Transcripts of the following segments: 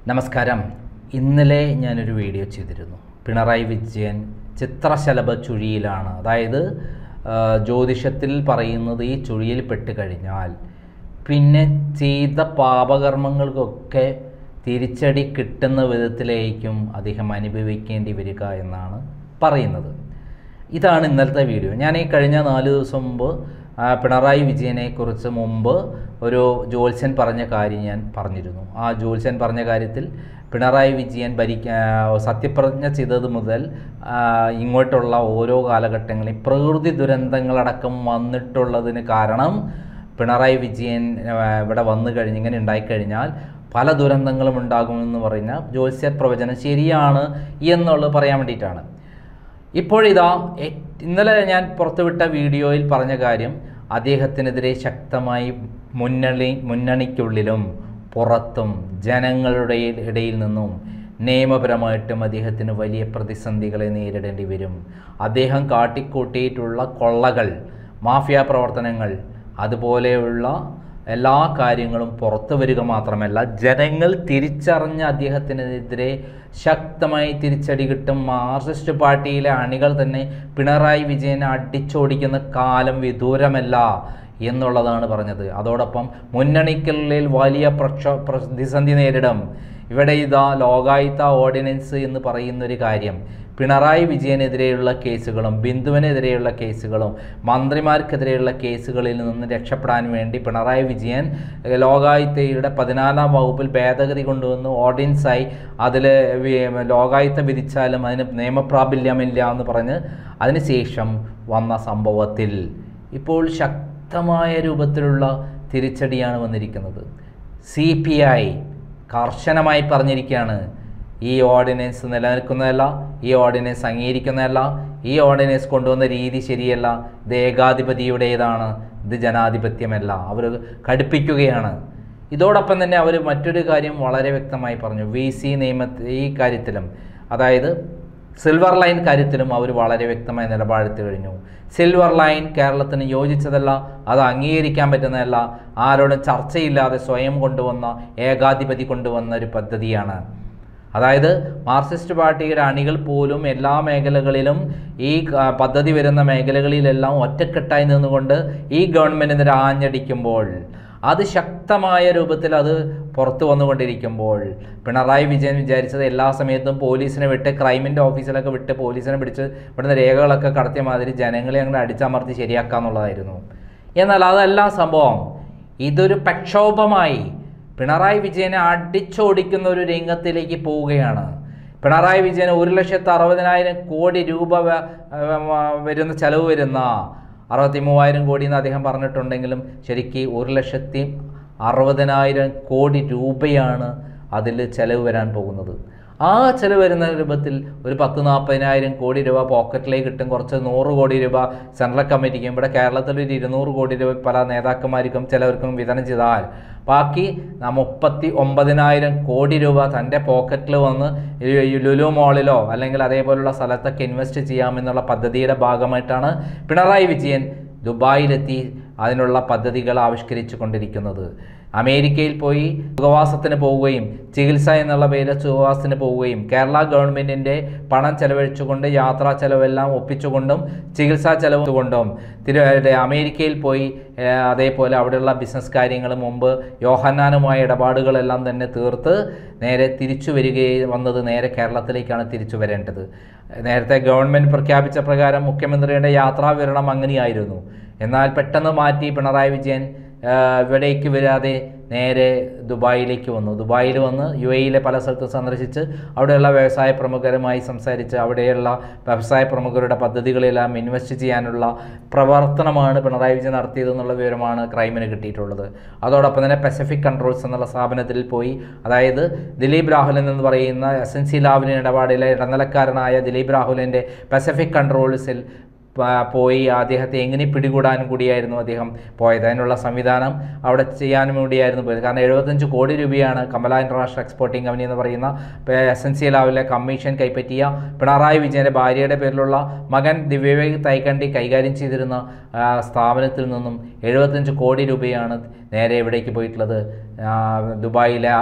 നമസ്കാരം ഇന്നലെ ഞാനൊരു വീഡിയോ ചെയ്തിരുന്നു പിണറായി വിജയൻ ചിത്രശലഭ ചുഴിയിലാണ് അതായത് ആ, ജ്യോതിഷത്തിൽ പറയുന്നത് ഈ ചുഴിയിൽ പെട്ട് കഴിഞ്ഞാൽ പിന്നെ ചെയ്ത പാപകർമ്മങ്ങൾക്കൊക്കെ തിരിച്ചടി കിട്ടുന്ന വിധത്തിലായിരിക്കും അദ്ദേഹം അനുഭവിക്കേണ്ടി വരിക എന്നാണ് പറയുന്നത് ഇതാണ് ഇന്നലത്തെ വീഡിയോ ഞാൻ ഈ കഴിഞ്ഞ നാല് ദിവസം മുമ്പ് ആ, പിണറായി വിജയനെക്കുറിച്ച് മുമ്പ് ഒരു ജ്യോത്സ്യൻ പറഞ്ഞ കാര്യം ഞാൻ പറഞ്ഞിരുന്നു ആ ജ്യോത്സ്യൻ പറഞ്ഞ കാര്യത്തിൽ പിണറായി വിജയൻ ഭരിക്ക ആ, സത്യപ്രതിജ്ഞ ചെയ്തത് മുതൽ ആ, ഇങ്ങോട്ടുള്ള ഓരോ കാലഘട്ടങ്ങളിൽ പ്രകൃതി ദുരന്തങ്ങളടക്കം വന്നിട്ടുള്ളതിന് കാരണം പിണറായി വിജയൻ ആ, ഇവിടെ വന്നു കഴിഞ്ഞ് ഇങ്ങനെ ഉണ്ടായിക്കഴിഞ്ഞാൽ പല ദുരന്തങ്ങളും ഉണ്ടാകുമെന്ന് പറഞ്ഞ ജ്യോത്സ്യ പ്രവചനം ശരിയാണ് എന്നുള്ളത് പറയാൻ വേണ്ടിയിട്ടാണ് ഇപ്പോഴിതാ എ- ഇന്നലെ ഞാൻ പുറത്തുവിട്ട വീഡിയോയിൽ പറഞ്ഞ കാര്യം അദ്ദേഹത്തിനെതിരെ ശക്തമായി മുന്നണി മുന്നണിക്കുള്ളിലും പുറത്തും ജനങ്ങളുടെ ഇടയിൽ നിന്നും നിയമപരമായിട്ടും അദ്ദേഹത്തിന് വലിയ പ്രതിസന്ധികളെ നേരിടേണ്ടി വരും അദ്ദേഹം കാട്ടിക്കൂട്ടിയിട്ടുള്ള കൊള്ളകൾ മാഫിയ പ്രവർത്തനങ്ങൾ അതുപോലെയുള്ള എല്ലാ കാര്യങ്ങളും പുറത്തു വരിക മാത്രമല്ല ജനങ്ങൾ തിരിച്ചറിഞ്ഞ അദ്ദേഹത്തിനെതിരെ ശക്തമായി തിരിച്ചടി കിട്ടും മാർക്സിസ്റ്റ് പാർട്ടിയിലെ അണികൾ തന്നെ പിണറായി വിജയനെ അടിച്ചോടിക്കുന്ന കാലം വിദൂരമല്ല എന്നുള്ളതാണ് പറഞ്ഞത് അതോടൊപ്പം മുന്നണിക്കുള്ളിൽ വലിയ പ്രക്ഷോ പ്രതിസന്ധി നേരിടും ഇവിടെ ഇതാ ലോകായുത്ത ഓർഡിനൻസ് എന്ന് പറയുന്നൊരു കാര്യം പിണറായി വിജയനെതിരെയുള്ള കേസുകളും ബിന്ദുവിനെതിരെയുള്ള കേസുകളും മന്ത്രിമാർക്കെതിരെയുള്ള കേസുകളിൽ നിന്ന് രക്ഷപ്പെടാൻ വേണ്ടി പിണറായി വിജയൻ ഏഹ്, ലോകായുത്തയുടെ പതിനാലാം വകുപ്പിൽ ഭേദഗതി കൊണ്ടുവന്ന് ഓർഡിനൻസായി അതിൽ ലോകായുത്ത വിധിച്ചാലും അതിന് നിയമപ്രാബല്യമില്ല എന്ന് പറഞ്ഞ് അതിനുശേഷം വന്ന സംഭവത്തിൽ ഇപ്പോൾ ശക്തമായ രൂപത്തിലുള്ള തിരിച്ചടിയാണ് വന്നിരിക്കുന്നത് സി പി ഐ കർശനമായി പറഞ്ഞിരിക്കുകയാണ് ഈ ഓർഡിനൻസ് നിലനിൽക്കുന്നതല്ല ഈ ഓർഡിനൻസ് അംഗീകരിക്കുന്നതല്ല ഈ ഓർഡിനൻസ് കൊണ്ടുവന്ന രീതി ശരിയല്ല ഇത് ഏകാധിപതിയുടേതാണ് ഇത് ജനാധിപത്യമല്ല അവർ കടുപ്പിക്കുകയാണ് ഇതോടൊപ്പം തന്നെ അവർ മറ്റൊരു കാര്യം വളരെ വ്യക്തമായി പറഞ്ഞു വി സി നിയമ ഈ കാര്യത്തിലും അതായത് സിൽവർ ലൈൻ കാര്യത്തിലും അവർ വളരെ വ്യക്തമായ നിലപാടെടുത്തു കഴിഞ്ഞു സിൽവർ ലൈൻ കേരളത്തിന് യോജിച്ചതല്ല അത് അംഗീകരിക്കാൻ പറ്റുന്നതല്ല ആരോടും ചർച്ചയില്ലാതെ സ്വയം കൊണ്ടുവന്ന ഏകാധിപതി കൊണ്ടുവന്ന ഒരു പദ്ധതിയാണ് അതായത് മാർക്സിസ്റ്റ് പാർട്ടിയുടെ അണികൾ പോലും എല്ലാ മേഖലകളിലും ഈ ആ, പദ്ധതി വരുന്ന മേഖലകളിലെല്ലാം ഒറ്റക്കെട്ടായി നിന്നുകൊണ്ട് ഈ ഗവൺമെൻറ്റിനെതിരെ ആഞ്ഞടിക്കുമ്പോൾ അത് ശക്തമായ രൂപത്തിൽ അത് പുറത്തു വന്നുകൊണ്ടിരിക്കുമ്പോൾ പിണറായി വിജയൻ വിചാരിച്ചത് എല്ലാ സമയത്തും പോലീസിനെ വിട്ട് ക്രൈമിൻ്റെ ഓഫീസിലൊക്കെ വിട്ട് പോലീസിനെ പിടിച്ച് ഇവിടുന്ന് രേഖകളൊക്കെ കടത്തിയ മാതിരി ജനങ്ങളെ അങ്ങനെ അടിച്ചമർത്തി ശരിയാക്കാന്നുള്ളതായിരുന്നു എന്നാൽ അതല്ല സംഭവം ഇതൊരു പ്രക്ഷോഭമായി പിണറായി വിജയനെ അടിച്ചോടിക്കുന്ന ഒരു രംഗത്തിലേക്ക് പോവുകയാണ് പിണറായി വിജയന് ഒരു ലക്ഷത്തി അറുപതിനായിരം കോടി രൂപ വ- വ- വരുന്ന ചെലവ് വരുന്ന അറുപത്തി മൂവായിരം കോടി എന്ന് അദ്ദേഹം പറഞ്ഞിട്ടുണ്ടെങ്കിലും ശരിക്ക് ഒരു ലക്ഷത്തി അറുപതിനായിരം കോടി രൂപയാണ് അതിൽ ചെലവ് വരാൻ പോകുന്നത് ആ ചെലവ് വരുന്ന രൂപത്തിൽ ഒരു പത്ത് നാൽപ്പതിനായിരം കോടി രൂപ പോക്കറ്റിലേക്ക് കിട്ടും കുറച്ച് നൂറ് കോടി രൂപ സെൻട്രൽ കമ്മിറ്റിക്കും ഇവിടെ കേരളത്തിൽ ഒരു ഇരുന്നൂറ് കോടി രൂപ പല നേതാക്കന്മാർക്കും ചിലവർക്കും വിതരണം ചെയ്താൽ ബാക്കി ന- മുപ്പത്തി ഒമ്പതിനായിരം കോടി രൂപ തൻ്റെ പോക്കറ്റിൽ വന്ന് ഈ ഈ ലുലു മോളിലോ അല്ലെങ്കിൽ അതേപോലുള്ള സ്ഥലത്തൊക്കെ ഇൻവെസ്റ്റ് ചെയ്യാമെന്നുള്ള പദ്ധതിയുടെ ഭാഗമായിട്ടാണ് പിണറായി വിജയൻ ദുബായിലെത്തി അതിനുള്ള പദ്ധതികൾ ആവിഷ്കരിച്ചു കൊണ്ടിരിക്കുന്നത് അമേരിക്കയിൽ പോയി സുഖവാസത്തിന് പോവുകയും ചികിത്സ എന്നുള്ള പേരിൽ സുഖവാസത്തിന് പോവുകയും കേരള ഗവൺമെൻറ്റിൻ്റെ പണം ചെലവഴിച്ചുകൊണ്ട് യാത്രാ ചെലവെല്ലാം ഒപ്പിച്ചുകൊണ്ടും ചികിത്സാ ചെലവ് കൊണ്ടും തിരു അമേരിക്കയിൽ പോയി ഏഹ്, അതേപോലെ അവിടെയുള്ള ബിസിനസ് കാര്യങ്ങൾ മുമ്പ് യോഹന്നാനുമായ ഇടപാടുകളെല്ലാം തന്നെ തീർത്ത് നേരെ തിരിച്ചു വരികയും വന്നത് നേരെ കേരളത്തിലേക്കാണ് തിരിച്ചു വരേണ്ടത് നേരത്തെ ഗവൺമെൻറ് പ്രഖ്യാപിച്ച പ്രകാരം മുഖ്യമന്ത്രിയുടെ യാത്രാ വിവരണം അങ്ങനെയായിരുന്നു എന്നാൽ പെട്ടെന്ന് മാറ്റി പിണറായി വിജയൻ ആ, ഇവിടേക്ക് വരാതെ നേരെ ദുബായിലേക്ക് വന്നു ദുബായിൽ വന്ന് യു എയിലെ പല സ്ഥലത്തും സന്ദർശിച്ച് അവിടെയുള്ള വ്യവസായ പ്രമുഖരുമായി സംസാരിച്ച് അവിടെയുള്ള വ്യവസായ പ്രമുഖരുടെ പദ്ധതികളെല്ലാം ഇൻവെസ്റ്റ് ചെയ്യാനുള്ള പ്രവർത്തനമാണ് പിണറായി വിജയൻ നടത്തിയതെന്നുള്ള വിവരമാണ് ക്രൈമിന് കിട്ടിയിട്ടുള്ളത് അതോടൊപ്പം തന്നെ പസഫിക് കൺട്രോൾസ് എന്നുള്ള സ്ഥാപനത്തിൽ പോയി അതായത് ദിലീപ് രാഹുലൻ എന്ന് പറയുന്ന എസ് എൻ സി ലാവലിൻ ഇടപാടിലെ ഇടനിലക്കാരനായ ദിലീപ് രാഹുലിൻ്റെ പസഫിക് കൺട്രോൾസിൽ പ- പോയി അദ്ദേഹത്തെ എങ്ങനെ പിടികൂടാനും കൂടിയായിരുന്നു അദ്ദേഹം പോയത് അതിനുള്ള സംവിധാനം അവിടെ ചെയ്യാനും കൂടിയായിരുന്നു പോയത് കാരണം എഴുപത്തഞ്ച് കോടി രൂപയാണ് കമല ഇൻ്റർനാഷണൽ എക്സ്പോർട്ടിംഗ് കമ്പനി എന്ന് പറയുന്ന എസ് എൻ സി ലാവിലെ കമ്മീഷൻ കൈപ്പറ്റിയ പിണറായി വിജയൻ്റെ ഭാര്യയുടെ പേരിലുള്ള മകൻ ദിവ്യവേഗ് തൈക്കണ്ടി കൈകാര്യം ചെയ്തിരുന്ന ആ, സ്ഥാപനത്തിൽ നിന്നും എഴുപത്തഞ്ച് കോടി രൂപയാണ് നേരെ എവിടേക്ക് പോയിട്ടുള്ളത് ആ, ദുബായിലെ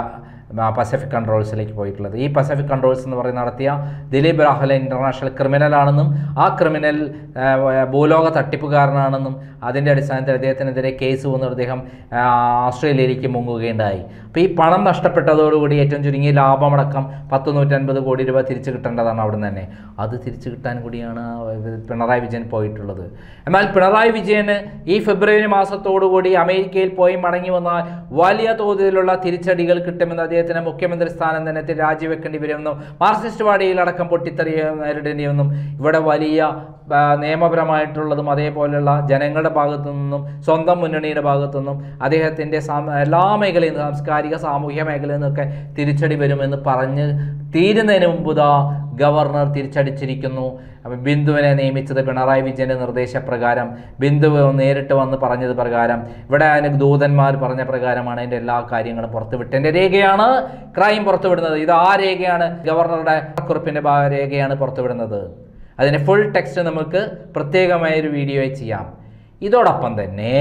ആ, പസഫിക് കൺട്രോൾസിലേക്ക് പോയിട്ടുള്ളത് ഈ പസഫിക് കൺട്രോൾസ് എന്ന് പറയുന്ന നടത്തിയ ദിലീപ് രാഹുൽ ഇൻ്റർനാഷണൽ ക്രിമിനലാണെന്നും ആ ക്രിമിനൽ ആ, ഭൂലോക തട്ടിപ്പുകാരനാണെന്നും അതിൻ്റെ അടിസ്ഥാനത്തിൽ അദ്ദേഹത്തിനെതിരെ കേസ് വന്ന് അദ്ദേഹം ആ, ഓസ്ട്രേലിയയിലേക്ക് മുങ്ങുകയുണ്ടായി അപ്പോൾ ഈ പണം നഷ്ടപ്പെട്ടതോടുകൂടി ഏറ്റവും ചുരുങ്ങിയ ലാഭമടക്കം പത്ത് നൂറ്റൻപത് കോടി രൂപ തിരിച്ചു കിട്ടേണ്ടതാണ് അവിടെ തന്നെ അത് തിരിച്ചു കിട്ടാൻ കൂടിയാണ് പിണറായി വിജയൻ പോയിട്ടുള്ളത് എന്നാൽ പിണറായി വിജയന് ഈ ഫെബ്രുവരി മാസത്തോടുകൂടി അമേരിക്കയിൽ പോയി മടങ്ങി വന്നാൽ വലിയ തോതിലുള്ള തിരിച്ചടികൾ കിട്ടുമെന്ന് അദ്ദേഹത്തിന് മുഖ്യമന്ത്രി സ്ഥാനം തന്നെ തി- രാജിവെക്കേണ്ടി വരുമെന്നും മാർക്സിസ്റ്റ് പാർട്ടിയിലടക്കം പൊട്ടിത്തെറി നേരിടേണ്ടി വന്നും ഇവിടെ വലിയ ആ, നിയമപരമായിട്ടുള്ളതും അതേപോലെയുള്ള ജനങ്ങളുടെ ഭാഗത്തു നിന്നും സ്വന്തം മുന്നണിയുടെ ഭാഗത്തു നിന്നും അദ്ദേഹത്തിൻ്റെ സാം- എല്ലാ മേഖലയിൽ നിന്നും സാംസ്കാരിക സാമൂഹ്യ മേഖലയിൽ നിന്നൊക്കെ തിരിച്ചടി വരുമെന്ന് പറഞ്ഞ് തീരുന്നതിന് മുമ്പ് ദാ ഗവർണർ തിരിച്ചടിച്ചിരിക്കുന്നു അപ്പം ബിന്ദുവിനെ നിയമിച്ചത് പിണറായി വിജയൻ്റെ നിർദ്ദേശപ്രകാരം ബിന്ദു നേരിട്ട് വന്ന് പറഞ്ഞത് പ്രകാരം ഇവിടെ അതിന് ദൂതന്മാർ പറഞ്ഞ പ്രകാരമാണ് അതിൻ്റെ എല്ലാ കാര്യങ്ങളും പുറത്തുവിട്ടതിൻ്റെ രേഖയാണ് ക്രൈം പുറത്തുവിടുന്നത് ഇത് ആ രേഖയാണ് ഗവർണറുടെ കുറിപ്പിൻ്റെ ഭാ- രേഖയാണ് പുറത്തുവിടുന്നത് അതിന് ഫുൾ ടെക്സ്റ്റ് നമുക്ക് പ്രത്യേകമായൊരു വീഡിയോ ചെയ്യാം ഇതോടൊപ്പം തന്നെ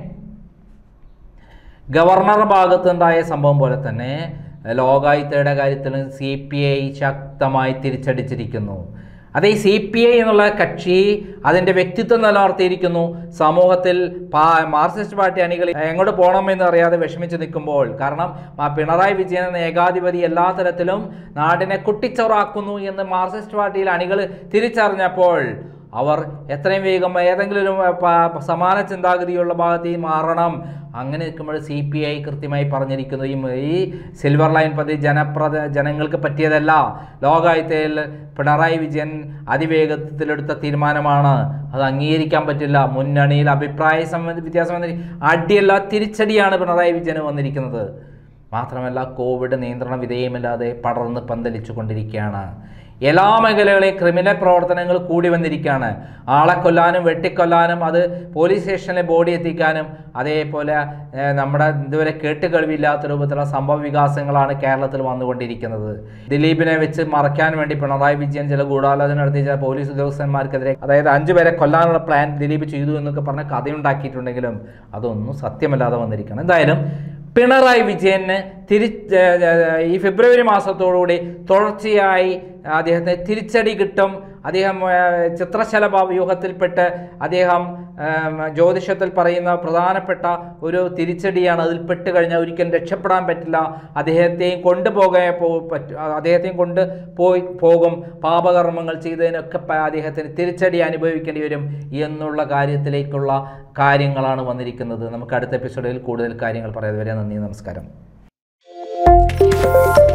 ഗവർണറുടെ ഭാഗത്തുണ്ടായ സംഭവം പോലെ തന്നെ ലോകായുക്തയുടെ കാര്യത്തിൽ സി പി ഐ ശക്തമായി തിരിച്ചടിച്ചിരിക്കുന്നു അതേ സി പി ഐ എന്നുള്ള കക്ഷി അതിൻ്റെ വ്യക്തിത്വം നിലനിർത്തിയിരിക്കുന്നു സമൂഹത്തിൽ പാ മാർക്സിസ്റ്റ് പാർട്ടി അണികൾ എങ്ങോട്ട് പോകണമെന്ന് അറിയാതെ വിഷമിച്ച് നിൽക്കുമ്പോൾ കാരണം ആ പിണറായി വിജയൻ എന്ന ഏകാധിപതി എല്ലാ തരത്തിലും നാടിനെ കുട്ടിച്ചോറാക്കുന്നു എന്ന് മാർക്സിസ്റ്റ് പാർട്ടിയിൽ അണികൾ തിരിച്ചറിഞ്ഞപ്പോൾ അവർ എത്രയും വേഗം ഏതെങ്കിലും ഒരു പ- സമാന ചിന്താഗതിയുള്ള ഭാഗത്ത് ഈ മാറണം അങ്ങനെ നിൽക്കുമ്പോൾ സി പി ഐ കൃത്യമായി പറഞ്ഞിരിക്കുന്നു ഈ ഈ സിൽവർ ലൈൻ പദ്ധതി ജനപ്രദ ജനങ്ങൾക്ക് പറ്റിയതല്ല ലോകായുത്തയിൽ പിണറായി വിജയൻ അതിവേഗത്തിലെടുത്ത തീരുമാനമാണ് അത് അംഗീകരിക്കാൻ പറ്റില്ല മുന്നണിയിൽ അഭിപ്രായ സംബന്ധി വ്യത്യാസം വന്നി അടിയല്ല തിരിച്ചടിയാണ് പിണറായി വിജയന് വന്നിരിക്കുന്നത് മാത്രമല്ല കോവിഡ് നിയന്ത്രണ വിധേയമില്ലാതെ പടർന്ന് പന്തലിച്ചു കൊണ്ടിരിക്കുകയാണ് എല്ലാ മേഖലകളെയും ക്രിമിനൽ പ്രവർത്തനങ്ങൾ കൂടി വന്നിരിക്കുകയാണ് ആളെ കൊല്ലാനും വെട്ടിക്കൊല്ലാനും അത് പോലീസ് സ്റ്റേഷനിലെ ബോഡി എത്തിക്കാനും അതേപോലെ ഏഹ്, നമ്മുടെ ഇതുവരെ കേട്ടുകേൾവിയില്ലാത്ത രൂപത്തിലുള്ള സംഭവ വികാസങ്ങളാണ് കേരളത്തിൽ വന്നുകൊണ്ടിരിക്കുന്നത് ദിലീപിനെ വെച്ച് മറയ്ക്കാൻ വേണ്ടി പിണറായി വിജയൻ ചില ഗൂഢാലോചന നടത്തിയ ചില പോലീസ് ഉദ്യോഗസ്ഥന്മാർക്കെതിരെ അതായത് അഞ്ചു പേരെ കൊല്ലാനുള്ള പ്ലാൻ ദിലീപ് ചെയ്തു എന്നൊക്കെ പറഞ്ഞ കഥയുണ്ടാക്കിയിട്ടുണ്ടെങ്കിലും അതൊന്നും സത്യമല്ലാതെ വന്നിരിക്കണം എന്തായാലും പിണറായി വിജയന് തിരി ഏർ ഏർ ഈ ഫെബ്രുവരി മാസത്തോടുകൂടി തുടർച്ചയായി അദ്ദേഹത്തിന് തിരിച്ചടി കിട്ടും അദ്ദേഹം ഏർ ചിത്രശലഭ വ്യൂഹത്തിൽപ്പെട്ട് അദ്ദേഹം ഏം, ജ്യോതിഷത്തിൽ പറയുന്ന പ്രധാനപ്പെട്ട ഒരു തിരിച്ചടിയാണ് അതിൽ പെട്ട് കഴിഞ്ഞാൽ ഒരിക്കലും രക്ഷപ്പെടാൻ പറ്റില്ല അദ്ദേഹത്തെയും കൊണ്ടുപോകാൻ പോ പറ്റും അദ്ദേഹത്തെയും കൊണ്ട് പോയി പോകും പാപകർമ്മങ്ങൾ ചെയ്തതിനൊക്കെ പ- അദ്ദേഹത്തിന് തിരിച്ചടി അനുഭവിക്കേണ്ടി വരും എന്നുള്ള കാര്യത്തിലേക്കുള്ള കാര്യങ്ങളാണ് വന്നിരിക്കുന്നത് നമുക്ക് അടുത്ത എപ്പിസോഡിൽ കൂടുതൽ കാര്യങ്ങൾ പറയാതെ വരെ നന്ദി നമസ്കാരം